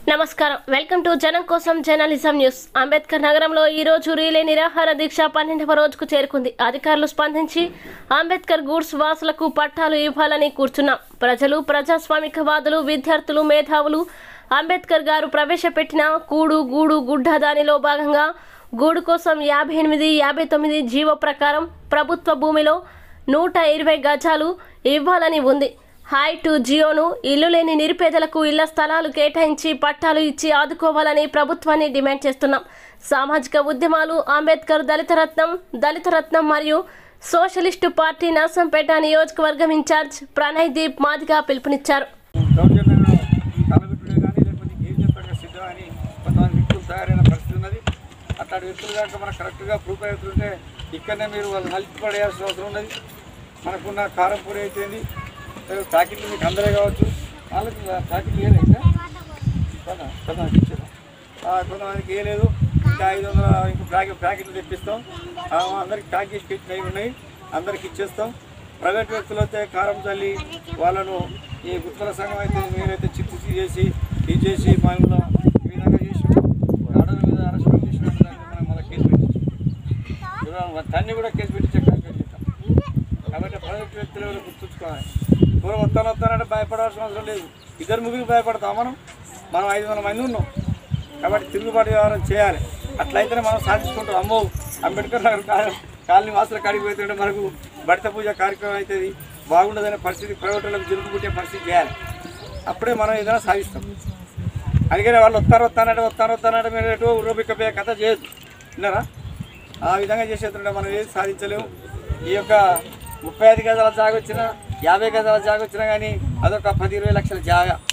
నమస్కారం welcome to జనం కోసం జర్నలిజం న్యూస్ అంబేద్కర్ నగరంలో ఈ రోజు రీలే నిరాహార దీక్ష పన్నెండవ రోజుకు చేరుకుంది అధికారులు స్పందించి అంబేద్కర్ గూడ్స్ వాసులకు పట్టాలు ఇవ్వాలని కూర్చున్నాం ప్రజలు ప్రజాస్వామికవాదులు విద్యార్థులు మేధావులు అంబేద్కర్ గారు ప్రవేశపెట్టిన కూడు గూడు గుడ్డ దానిలో భాగంగా గూడు కోసం యాభై ఎనిమిది యాభై తొమ్మిది జీవో ప్రకారం ప్రభుత్వ భూమిలో నూట ఇరవై గజాలు ఇవ్వాలని ఉంది హాయ్ టు జియోను ఇల్లు లేని నిరుపేదలకు ఇళ్ల స్థలాలు కేటాయించి పట్టాలు ఇచ్చి ఆదుకోవాలని ప్రభుత్వాన్ని డిమాండ్ చేస్తున్నాం సామాజిక ఉద్యమాలు అంబేద్కర్ దళిత రత్నం దళిత రత్నం మరియు సోషలిస్టు పార్టీ నర్సంపేట నియోజకవర్గం ఇన్ఛార్జ్ ప్రణయ్ దీప్ మాదిగా పిలుపునిచ్చారు దౌర్జన్యంలో తలబెట్టుడే కానీ లేకపోతే ఏం చెప్పాడు సిద్ధం అని కొంతమంది వ్యక్తులు తయారైన పరిస్థితి ఉన్నది అట్లాంటి వ్యక్తులు కనుక మనకు కరెక్ట్గా ప్రూఫ్ అవుతుంటే ఇక్కడనే మీరు వాళ్ళు నలిపి పడేయాల్సిన అవసరం ఉన్నది మనకున్న కారం పూరి అయితేంది లేదా ప్యాకెట్లు మీకు అందరే కావచ్చు వాళ్ళకి ప్యాకెట్లు ఏలేదు ఇంకా కదా కొంతమందికి ఇచ్చారు ఆ, కొంతమందికి ఏలేదు ఇంకా ఐదు వందల ఇంకో ప్యాకెట్ ప్యాకెట్లు తెప్పిస్తాం ఆ, అందరికి ప్యాక్ చేసి పెట్టినవి ఉన్నాయి అందరికి ఇచ్చేస్తాం ప్రైవేట్ వ్యక్తులు అయితే కారం చల్లి వాళ్ళను ఈ గుర్తుల సంఘం అయితే మీరైతే చిత్తు చేసి ఇది చేసి మనలో ఈ విధంగా చేసి ఆర్డర్ మీద అరెస్ట్ చేసినట్టు దాన్ని మనం మళ్ళీ కేసు పెట్టించాం దాన్ని కూడా కేసు పెట్టించే కార్యక్రమం చేస్తాం కాబట్టి ప్రైవేట్ వ్యక్తులు ఎవరు గుర్తుంచుకోవాలి పూర్వం వస్తాను వస్తానంటే భయపడాల్సిన అవసరం లేదు ఇద్దరు ముగ్గురు భయపడతాం మనం మనం ఐదు వందల మంది ఉన్నాం కాబట్టి తిరుగుబాటు వ్యవహారం చేయాలి అట్లయితేనే మనం సాధించుకుంటాం అమ్మో అంబేద్కర్ నగర్ కా- కాలనీ వాసుల కాడికి పోతుంటే మనకు బడిత పూజ కార్యక్రమం అవుతుంది బాగుండదనే పరిస్థితి ప్రైవేట్ వాళ్ళకి జరుపు పుట్టే పరిస్థితి చేయాలి అప్పుడే మనం ఏదైనా సాధిస్తాం అందుకనే వాళ్ళు వస్తారు వస్తానంటే వస్తాను వస్తానంటే మీరు ఎటు రూపికపోయే కథ చేయొద్దు విన్నారా ఆ విధంగా చేసేస్తుంటే మనం ఏది సాధించలేము ఈ యొక్క ముప్పై ఐదు గజాల జాగ వచ్చినా యాభై గజాల జాగ వచ్చినా కానీ అదొక పది ఇరవై లక్షల జాగ